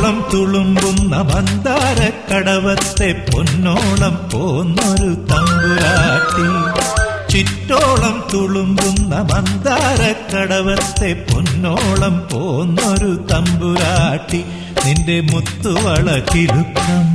ചിറ്റോളം തുളുമ്പുന്ന മന്ദാര കടവത്തെ പൊന്നോളം പോന്നൊരു തമ്പുരാട്ടി ചിറ്റോളം തുളുമ്പുന്ന മന്ദാര കടവത്തെ പൊന്നോളം പോന്നൊരു തമ്പുരാട്ടി നിന്റെ മുത്തുവള കിലുക്കം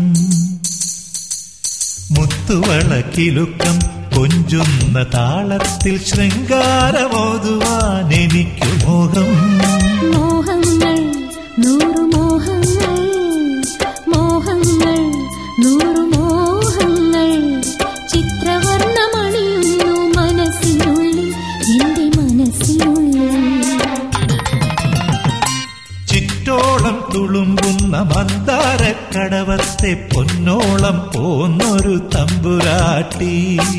മുത്തുവള കിലുക്കം കൊഞ്ചുന്ന താളത്തിൽ ശൃംഗാരമോതുവാൻ എനിക്കു മോഹം മോഹങ്ങൾ നൂറു മോഹങ്ങൾ മോഹങ്ങൾ നൂറു മോഹങ്ങൾ ചിത്രവർണ്ണമണിയുന്നു മനസ്സിനുള്ളിൽ എന്റെ മനസ്സിനുള്ളിൽ ചിറ്റോളം തുളുമ്പുന്ന മന്ദാര കടവത്തെ പൊന്നോളം പോന്നൊരു തമ്പുരാട്ടി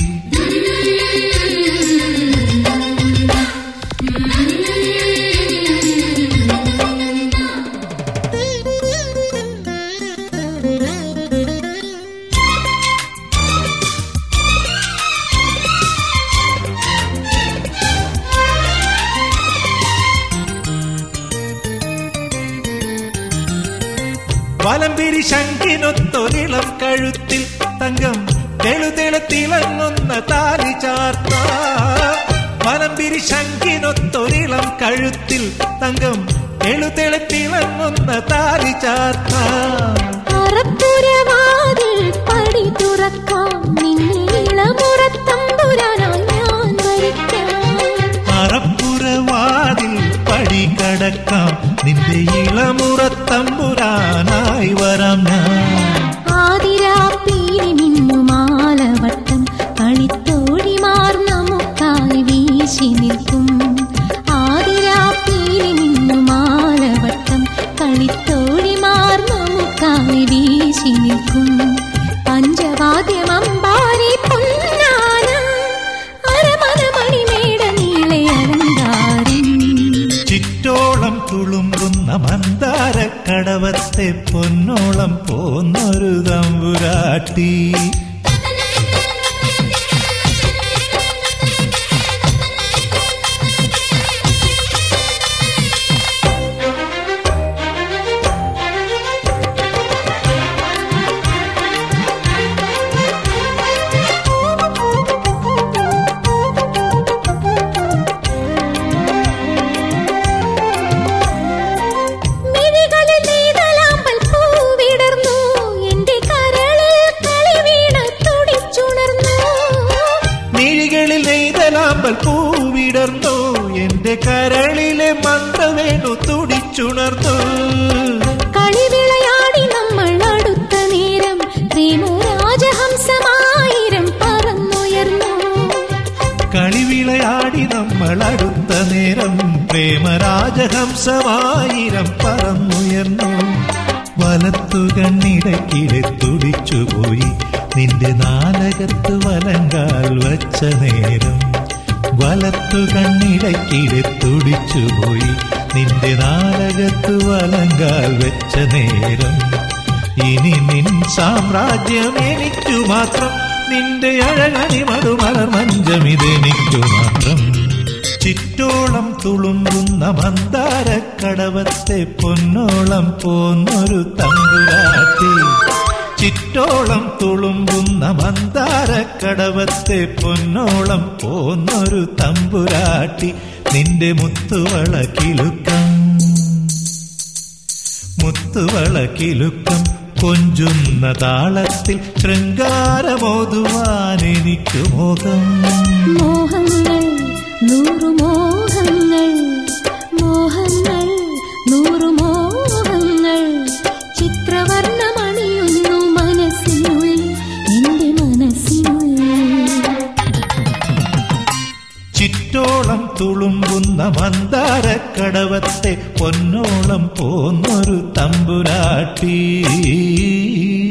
വലംപിരി ശങ്കിനൊത്തൊരിളം കഴുത്തിൽ തങ്കം തെളുതെളു തിളങ്ങുന്ന താലി ചാർത്ത വലംപിരി ശങ്കിനൊത്തൊരിളം കഴുത്തിൽ തങ്കം തെളുതെളു തിളങ്ങുന്ന താലി ചാർത്ത അറപ്പുരവാതിൽ പടി തുറക്കാം നിന്നെ ഇളമുറത്തമ്പുരാനായി ഞാൻ വരിക്കാം അറപ്പുറവാതിൽ പടി കടക്കാം നിന്റെ ഇളമുറത്തമ്പുരാനായി വരാം ഞാൻ ആതിരാപ്പീലി മിന്നുമാലവട്ടം കളിത്തോഴിമാർ നമുക്കായി വീശി നിൽക്കും ആതിരാപ്പീലി മിന്നുമാലവട്ടം കളിത്തോഴിമാർ നമുക്കായി വീശി നിൽക്കും പഞ്ചവാദ്യമമ്പാരി പൊന്നാന അരമന മണിമേട നീളെ അലങ്കാരം ചിറ്റോളം തുളുമ്പുന്ന മന്ദാര കടവത്തെ പൊന്നോളം പോന്നൊരു തമ്പുരാട്ടി മിഴികളിൽ നീതലാമ്പൽ പൂവിടർന്നു എന്റെ കരളിൽ കളിവീണ തുടിച്ചുണർന്നു മിഴികളിൽ നെയ്തലാമ്പൽ പൂവിടർന്നു എന്റെ കരളിലെ മന്ത്രവേണു തുടിച്ചുണർന്നു കളിവിളയാടി നമ്മൾ അടുത്ത നേരം പ്രേമരാജഹംസമായിരം പറന്നുയർന്നു കളിവിളയാടി നമ്മൾ അടുത്ത നേരം പ്രേമരാജഹംസമായിരം പറന്നുയർന്നു വലത്തു കണ്ണിടക്കിടെ തുടിച്ചുപോയി നിന്റെ നാലകത്ത് വലങ്കാൽ വച്ച നേരം വലത്തു കണ്ണിടക്കിടെ തുടിച്ചുപോയി നിന്റെ നാലകത്ത് വലങ്കാൽ വെച്ച നേരം ഇനി നിൻ സാമ്രാജ്യം എനിക്കു മാത്രം നിന്റെ അഴകണി മടുമലർ മഞ്ചമിതെനിക്കു മാത്രം ചിറ്റോളം തുളുമ്പുന്ന മന്ദാര കടവത്തെ പൊന്നോളം പോന്നൊരു തമ്പുരാട്ടി ചിറ്റോളം തുളുമ്പുന്ന മന്ദാര കടവത്തെ പൊന്നോളം പോന്നൊരു തമ്പുരാട്ടി നിന്റെ മുത്തുവള കിലുക്കം മുത്തുവള കിലുക്കം കൊഞ്ചുന്ന താളത്തിൽ ശൃംഗാരമോതുവാൻ എനിക്ക് മോഹം മോഹങ്ങൾ നൂറു മോഹങ്ങൾ മോഹങ്ങൾ നൂറു മോഹങ്ങൾ ചിത്രവർണ്ണമണിയുന്നു മനസ്സിനുള്ളിൽ എന്റെ മനസ്സിനുള്ളിൽ ചിറ്റോളം തുളുമ്പുന്ന മന്ദാര കടവത്തെ പൊന്നോളം പോന്നൊരു തമ്പുരാട്ടി